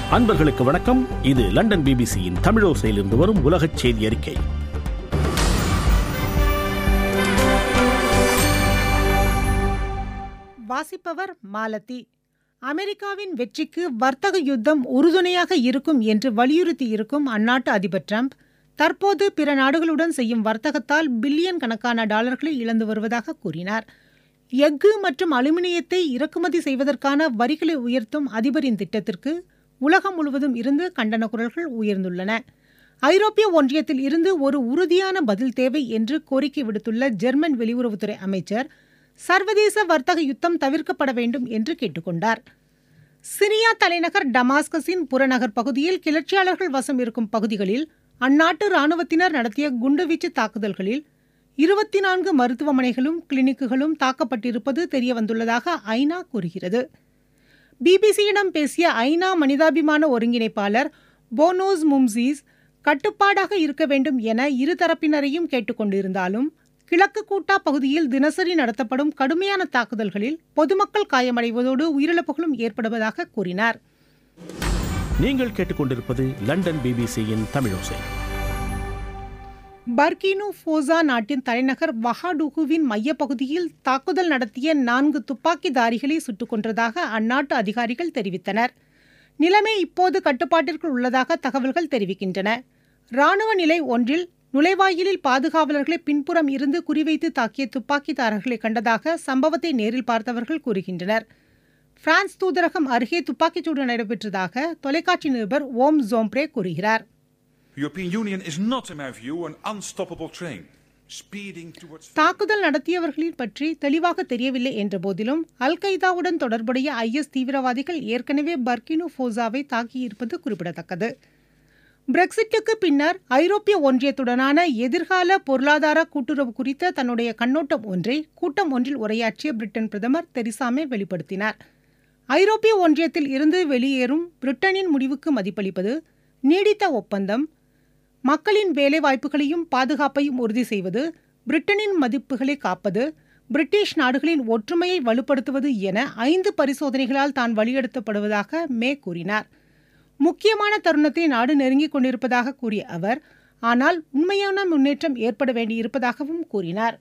அன்பர்களுக்கு வணக்கம் இது லண்டன் பிபிசியின் தமிழோசையிலிருந்து வரும் உலகச் செய்தி அறிக்கை வாசிப்பவர் மாலதி அமெரிக்காவின் வெற்றிக்கு வர்த்தக யுத்தம் உறுதுணையாக இருக்கும் என்று வலியுறுத்தி இருக்கும் அந்நாட்டு அதிபர் ட்ரம்ப் தற்போது பிற நாடுகளுடன் செய்யும் வர்த்தகத்தால் பில்லியன் கணக்கான டாலர்களை இழந்து வருவதாக கூறினார் எஃகு மற்றும் அலுமினியத்தை இறக்குமதி செய்வதற்கான வரிகளை உயர்த்தும் அதிபரின் திட்டத்திற்கு உலகம் முழுவதும் இருந்து கண்டன குரல்கள் உயர்ந்துள்ளன ஐரோப்பிய ஒன்றியத்தில் இருந்து ஒரு உறுதியான பதில் தேவை என்று கோரிக்கை விடுத்துள்ள ஜெர்மன் வெளியுறவுத்துறை அமைச்சர் சர்வதேச வர்த்தக யுத்தம் தவிர்க்கப்பட வேண்டும் என்று கேட்டுக்கொண்டார் சிரியா தலைநகர் டமாஸ்கஸின் புறநகர் பகுதியில் கிளர்ச்சியாளர்கள் வசம் இருக்கும் பகுதிகளில் அந்நாட்டு ராணுவத்தினர் நடத்திய குண்டுவீச்சு தாக்குதல்களில் இருபத்தி நான்கு மருத்துவமனைகளும் கிளினிக்குகளும் தாக்கப்பட்டிருப்பது தெரியவந்துள்ளதாக ஐநா கூறுகிறது பிபிசியிடம் பேசிய ஐநா மனிதாபிமான ஒருங்கிணைப்பாளர் போனோஸ் மும்சீஸ் கட்டுப்பாடாக இருக்க வேண்டும் என இருதரப்பினரையும் கேட்டுக்கொண்டிருந்தாலும் கிழக்கு கூட்டா பகுதியில் தினசரி நடத்தப்படும் கடுமையான தாக்குதல்களில் பொதுமக்கள் காயமடைவதோடு உயிரிழப்புகளும் ஏற்படுவதாக கூறினார் நீங்கள் கேட்டுக்கொண்டிருப்பது லண்டன் பிபிசியின் தமிழோசை பர்கினு ஃபோசா நாட்டின் தலைநகர் வஹாடுகுவின் மையப்பகுதியில் தாக்குதல் நடத்திய நான்கு துப்பாக்கிதாரிகளை சுட்டுக் கொன்றதாக அந்நாட்டு அதிகாரிகள் தெரிவித்தனர் நிலைமை இப்போது கட்டுப்பாட்டிற்குள் உள்ளதாக தகவல்கள் தெரிவிக்கின்றன ராணுவ நிலை ஒன்றில் நுழைவாயிலில் பாதுகாவலர்களை பின்புறம் இருந்து குறிவைத்து தாக்கிய துப்பாக்கிதாரர்களை கண்டதாக சம்பவத்தை நேரில் பார்த்தவர்கள் கூறுகின்றனர் பிரான்ஸ் தூதரகம் அருகே துப்பாக்கிச்சூடு நடைபெற்றதாக தொலைக்காட்சி நிருபர் ஓம் ஜோம்ப்ரே கூறுகிறார் The European Union is not, in my view, an unstoppable train, speeding towards... தாக்குதல் நடத்தியவர்களின் பற்றி தெளிவாக தெரியவில்லை என்ற போதிலும் அல் கைதாவுடன் தொடர்புடைய ஐஎஸ் தீவிரவாதிகள் ஏற்கனவே பர்கினு ஃபோசாவை தாக்கியிருப்பது குறிப்பிடத்தக்கது பிரெக்சிட்டுக்கு பின்னர் ஐரோப்பிய ஒன்றியத்துடனான எதிர்கால பொருளாதார கூட்டுறவு குறித்த தன்னுடைய கண்ணோட்டம் ஒன்றை கூட்டம் ஒன்றில் உரையாற்றிய பிரிட்டன் பிரதமர் தெரிசாமே வெளிப்படுத்தினார் ஐரோப்பிய ஒன்றியத்தில் இருந்து வெளியேறும் பிரிட்டனின் முடிவுக்கு மதிப்பளிப்பது நீடித்த ஒப்பந்தம் மக்களின் வேலைவாய்ப்புகளையும் பாதுகாப்பையும் உறுதி செய்வது பிரிட்டனின் மதிப்புகளை காப்பது பிரிட்டிஷ் நாடுகளின் ஒற்றுமையை வலுப்படுத்துவது என ஐந்து பரிசோதனைகளால் தான் வழியெடுத்தப்படுவதாக மே கூறினார் முக்கியமான தருணத்தை நாடு நெருங்கிக் கொண்டிருப்பதாக கூறிய அவர் ஆனால் உண்மையான முன்னேற்றம் ஏற்பட வேண்டியிருப்பதாகவும் கூறினார்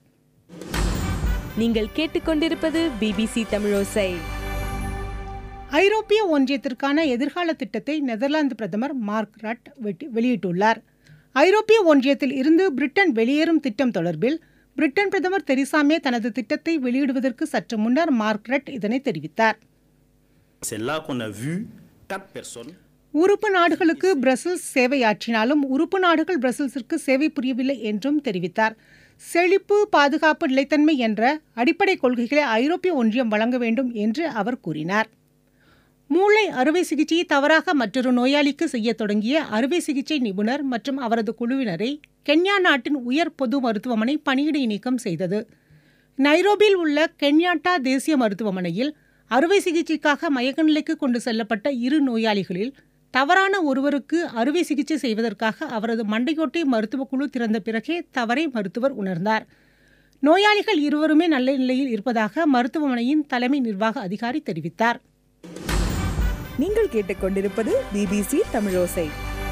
நீங்கள் கேட்டுக்கொண்டிருப்பது பிபிசி தமிழோசை ஐரோப்பிய ஒன்றியத்திற்கான எதிர்கால திட்டத்தை நெதர்லாந்து பிரதமர் மார்க் ரட் வெட்டி- வெளியிட்டுள்ளார் ஐரோப்பிய ஒன்றியத்தில் இருந்து பிரிட்டன் வெளியேறும் திட்டம் தொடர்பில் பிரிட்டன் பிரதமர் தெரிசா மே தனது திட்டத்தை வெளியிடுவதற்கு சற்று முன்னர் மார்க் ரட் இதனை தெரிவித்தார் C'est là qu'on a vu quatre personnes உறுப்பு நாடுகளுக்கு பிரசல்ஸ் சேவையாற்றினாலும் உறுப்பு நாடுகள் பிரசல்ஸிற்கு சேவை புரியவில்லை என்றும் தெரிவித்தார் செழிப்பு பாதுகாப்பு நிலைத்தன்மை என்ற அடிப்படை கொள்கைகளை ஐரோப்பிய ஒன்றியம் வழங்க வேண்டும் என்று அவர் கூறினார் மூளை அறுவை சிகிச்சையை தவறாக மற்றொரு நோயாளிக்கு செய்யத் தொடங்கிய அறுவை சிகிச்சை நிபுணர் மற்றும் அவரது குழுவினரை கென்யா நாட்டின் உயர் பொது மருத்துவமனை பணியிடை நீக்கம் செய்தது நைரோபியில் உள்ள கென்யாட்டா தேசிய மருத்துவமனையில் அறுவை சிகிச்சைக்காக மயக்க நிலைக்கு கொண்டு செல்லப்பட்ட இரு நோயாளிகளில் தவறான ஒருவருக்கு அறுவை சிகிச்சை செய்வதற்காக அவரது மண்டையோட்டை மருத்துவக் குழு திறந்த பிறகே தவறை மருத்துவர் உணர்ந்தார் நோயாளிகள் இருவருமே நல்ல நிலையில் இருப்பதாக மருத்துவமனையின் தலைமை நிர்வாக அதிகாரி தெரிவித்தார் நீங்கள் கேட்டுக்கொண்டிருப்பது பிபிசி தமிழோசை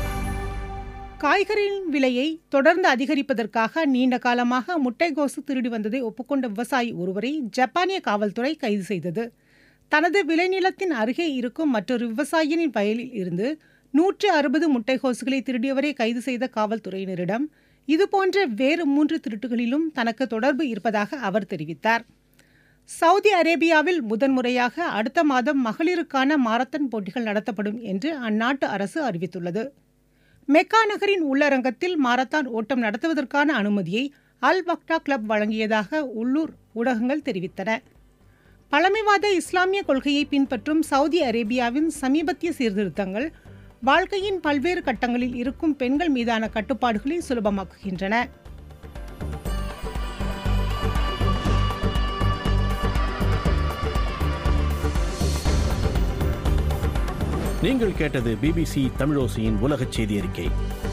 காய்கறியின் விலையை தொடர்ந்து அதிகரிப்பதற்காக நீண்ட காலமாக முட்டைகோசு திருடி வந்ததை ஒப்புக்கொண்ட விவசாயி ஒருவரை ஜப்பானிய காவல்துறை கைது செய்தது தனது விளைநிலத்தின் அருகே இருக்கும் மற்றொரு விவசாயியின் வயலில் இருந்து நூற்று அறுபது முட்டைகோசுகளை திருடியவரை கைது செய்த காவல்துறையினரிடம் இதுபோன்ற வேறு மூன்று திருட்டுகளிலும் தனக்கு தொடர்பு இருப்பதாக அவர் தெரிவித்தார் சவுதி அரேபியாவில் முதன்முறையாக அடுத்த மாதம் மகளிருக்கான மாரத்தான் போட்டிகள் நடத்தப்படும் என்று அந்நாட்டு அரசு அறிவித்துள்ளது மெக்கா நகரின் உள்ளரங்கத்தில் மாரத்தான் ஓட்டம் நடத்துவதற்கான அனுமதியை அல் பக்டா கிளப் வழங்கியதாக உள்ளூர் ஊடகங்கள் தெரிவித்தன பழமைவாத இஸ்லாமிய கொள்கையை பின்பற்றும் சவுதி அரேபியாவின் சமீபத்திய சீர்திருத்தங்கள் வாழ்க்கையின் பல்வேறு கட்டங்களில் இருக்கும் பெண்கள் மீதான கட்டுப்பாடுகளை சுலபமாக்குகின்றன நீங்கள் கேட்டது பிபிசி தமிழோசையின் உலகச் செய்தி அறிக்கை